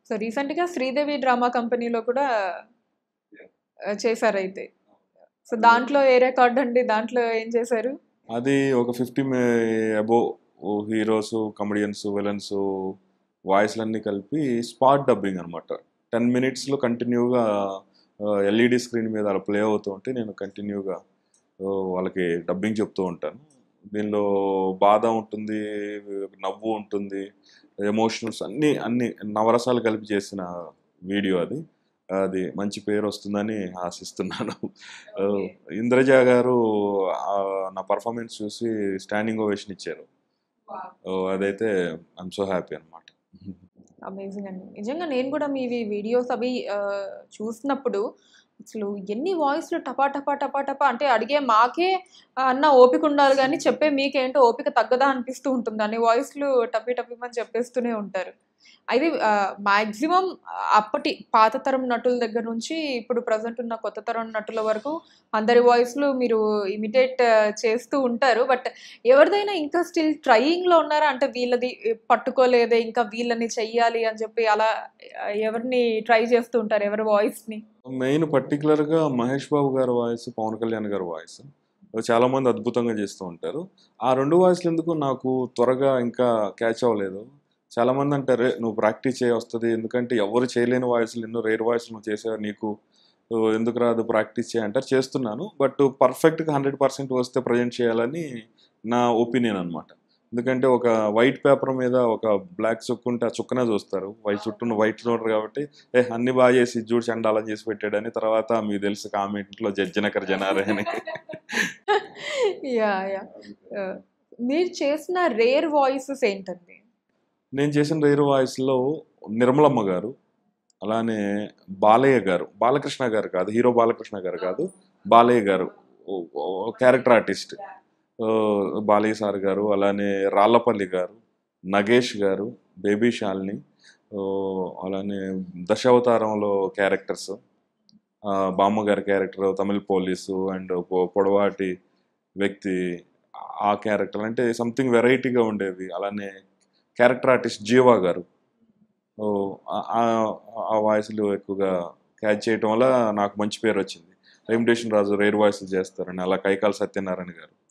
so రీసెంట్గా Sridevi drama కంపెనీలో కూడా ఆ, చేశారు అయితే సో దాంట్లో ఏ రికార్డ్ అండి దాంట్లో ఏం చేశారు అది ఒక fifty above heroes comedians villains వాయిస్లన్నీ కలిపి స్పాట్ డబ్బింగ్ అనమాట టెన్ మినిట్స్లో కంటిన్యూగా ఎల్ఈడి స్క్రీన్ మీద అలా ప్లే అవుతూ ఉంటే నేను కంటిన్యూగా వాళ్ళకి డబ్బింగ్ చెప్తూ ఉంటాను దీనిలో బాధ ఉంటుంది నవ్వు ఉంటుంది ఎమోషనల్స్ అన్నీ అన్ని నవరసాలు కలిపి చేసిన వీడియో అది అది మంచి పేరు వస్తుందని ఆశిస్తున్నాను ఆ, ఇంద్రజ గారు ఆ, నా పర్ఫార్మెన్స్ చూసి స్టాండింగ్ ఓవేషన్ ఇచ్చారు ఓ, అదైతే ఐఎమ్ సో హ్యాపీ అనమాట అమేజింగ్ అండి నిజంగా నేను కూడా మీ వీడియోస్ అవి ఆ, చూసినప్పుడు అసలు ఎన్ని వాయిస్లు టపా టపా టపా టపా అంటే అడిగే మాకే ఆ, అన్న ఓపిక ఉండాలి కానీ చెప్పే మీకేంటో ఓపిక తగ్గదా అనిపిస్తూ ఉంటుంది అన్ని వాయిస్లు టపి టపిమని చెప్పేస్తూనే ఉంటారు అయితే మ్యాక్సిమం అప్పటి పాత తరం నటుల దగ్గర నుంచి ఇప్పుడు ప్రజెంట్ ఉన్న కొత్త తరం నటుల వరకు అందరి వాయిస్లు మీరు ఇమిటేట్ చేస్తూ ఉంటారు బట్ ఎవరిదైనా ఇంకా స్టిల్ ట్రయింగ్లో ఉన్నారా అంటే వీళ్ళది పట్టుకోలేదే ఇంకా వీళ్ళని చెయ్యాలి అని చెప్పి అలా ఆ, ఎవరిని ట్రై చేస్తూ ఉంటారు ఎవరి వాయిస్ని మెయిన్ పర్టికులర్గా మహేష్ బాబు గారి వాయిస్ పవన్ కళ్యాణ్ గారి వాయిస్ చాలా మంది అద్భుతంగా చేస్తూ ఉంటారు ఆ రెండు వాయిస్లు ఎందుకు నాకు త్వరగా ఇంకా క్యాచ్ అవ్వలేదు చాలా మంది అంటారు "రే, నువ్వు ప్రాక్టీస్ చేయ వస్తుంది ఎందుకంటే ఎవరు చేయలేని వాయిస్లు ఎన్నో రేర్ వాయిస్లు నువ్వు చేసావు నీకు ఓ, ఎందుకు రాదు ప్రాక్టీస్ చేయ అంటారు చేస్తున్నాను బట్ పర్ఫెక్ట్గా హండ్రెడ్ పర్సెంట్ వస్తే ప్రజెంట్ చేయాలని నా ఒపీనియన్ అనమాట ఎందుకంటే ఒక వైట్ పేపర్ మీద ఒక బ్లాక్ చుక్క ఉంటే ఆ చుక్కనే చూస్తారు వైట్ చుట్టూ వైట్ చూడరు కాబట్టి ఏ అన్ని బాగా చేసి చూడు చండాలం చేసి పెట్టాడని తర్వాత మీకు తెలుసు కామెంట్లో జడ్జనకర్ జనారే అని యా యా మీరు చేసిన రేర్ వాయిసెస్ ఏంటండి నేను చేసిన రైరు వాయిస్లో నిర్మలమ్మ గారు అలానే బాలయ్య గారు బాలకృష్ణ గారు కాదు హీరో బాలకృష్ణ గారు కాదు బాలయ్య గారు క్యారెక్టర్ ఆర్టిస్ట్ బాలయ్య సార్ గారు అలానే రాళ్ళపల్లి గారు నగేష్ గారు బేబీ శాలిని ఓ, అలానే దశావతారంలో క్యారెక్టర్స్ బామ్మ గారి క్యారెక్టర్ తమిళ పోలీసు అండ్ పొడవాటి వ్యక్తి ఆ క్యారెక్టర్ అంటే సంథింగ్ వెరైటీగా ఉండేవి అలానే క్యారెక్టర్ ఆర్టిస్ట్ జీవా గారు ఓ, ఆ- ఆ- ఆ వాయిస్లు ఎక్కువగా క్యాచ్ చేయటం వల్ల నాకు మంచి పేరు వచ్చింది రెమ్యుటేషన్ రాజు రేర్ వాయిస్లు చేస్తారని అలా కైకాల సత్యనారాయణ గారు